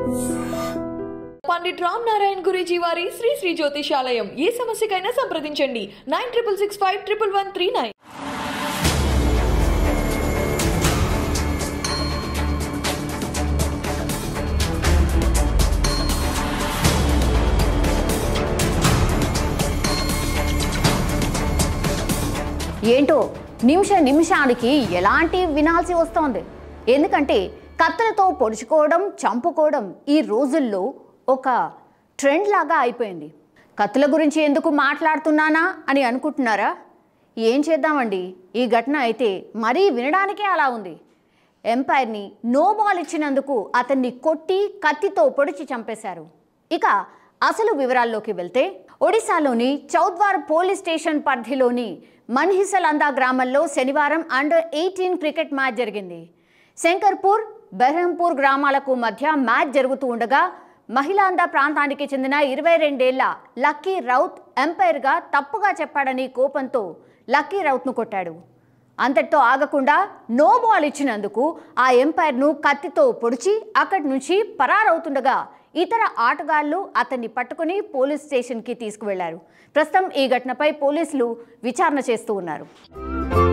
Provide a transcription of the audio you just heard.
పండిట్ రామ్ నారాయణ్ గురూజీ వారి శ్రీ శ్రీ జ్యోతిషాలయం ఏ సమస్యకైనా సంప్రదించండి nine triple six five triple one three nine ఏంటో నిమిష నిమిషానికి ఎలాంటి వినాల్సి వస్తోంది ఎందుకంటే కత్తులతో పొడుచుకోవడం చంపుకోవడం ఈ రోజుల్లో ఒక ట్రెండ్ లాగా అయిపోయింది కత్తుల గురించి ఎందుకు మాట్లాడుతున్నానా అని అనుకుంటున్నారా ఏం చేద్దామండి ఈ ఘటన అయితే మరీ వినడానికే అలా ఉంది ఎంపైర్ని నో బాల్ ఇచ్చినందుకు అతన్ని కొట్టి కత్తితో పొడిచి చంపేశారు ఇక అసలు వివరాల్లోకి వెళ్తే ఒడిశాలోని చౌద్వార్ పోలీస్ స్టేషన్ పరిధిలోని మన్హిసలందా గ్రామంలో శనివారం అండర్ ఎయిటీన్ క్రికెట్ మ్యాచ్ జరిగింది శంకర్పూర్ బెహంపూర్ గ్రామాలకు మధ్య మ్యాచ్ జరుగుతూ ఉండగా మహిళాందా ప్రాంతానికి చెందిన ఇరవై రెండేళ్ల లక్కీ రౌత్ ఎంపైర్గా తప్పుగా చెప్పాడని కోపంతో లక్కీ రౌత్ను కొట్టాడు అంతటితో ఆగకుండా నో బాల్ ఇచ్చినందుకు ఆ ఎంపైర్ను కత్తితో పొడిచి అక్కడి నుంచి పరారవుతుండగా ఇతర ఆటగాళ్లు అతన్ని పట్టుకుని పోలీస్ స్టేషన్కి తీసుకువెళ్లారు ప్రస్తుతం ఈ ఘటనపై పోలీసులు విచారణ చేస్తూ ఉన్నారు